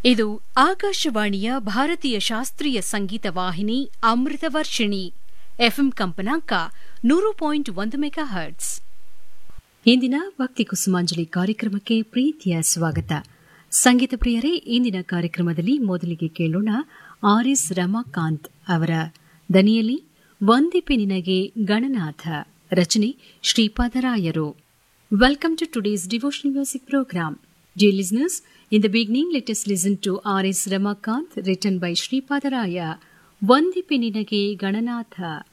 ಇದು ಆಕಾಶವಾಣಿಯ ಭಾರತೀಯ ಶಾಸ್ತ್ರೀಯ ಸಂಗೀತ ವಾಹಿನಿ ಅಮೃತವರ್ಷಿಣಿ ಎಫ್ಎಂ ಕಂಪನಾಂಕ ನೂರು ಪಾಯಿಂಟ್ ಒಂದು ಮೆಗಾ ಹರ್ಟ್ಸ್ ಇಂದಿನ ಭಕ್ತಿ ಕುಸುಮಾಂಜಲಿ ಕಾರ್ಯಕ್ರಮಕ್ಕೆ ಪ್ರೀತಿಯ ಸ್ವಾಗತ ಸಂಗೀತ ಪ್ರಿಯರೇ ಇಂದಿನ ಕಾರ್ಯಕ್ರಮದಲ್ಲಿ ಮೊದಲಿಗೆ ಕೇಳೋಣ ಆರ್ ಎಸ್ ರಮಾಕಾಂತ್ ಅವರ ದನಿಯಲ್ಲಿ ವಂದಿಪೆ ನಿನಗೆ ಗಣನಾಥ ರಚನೆ ಶ್ರೀಪಾದರಾಯರು welcome to today's devotional music program Dear listeners, in the beginning, let us listen to R.S. Ramakant, written by Sri Padaraya, Vandipe Ninage Gananatha.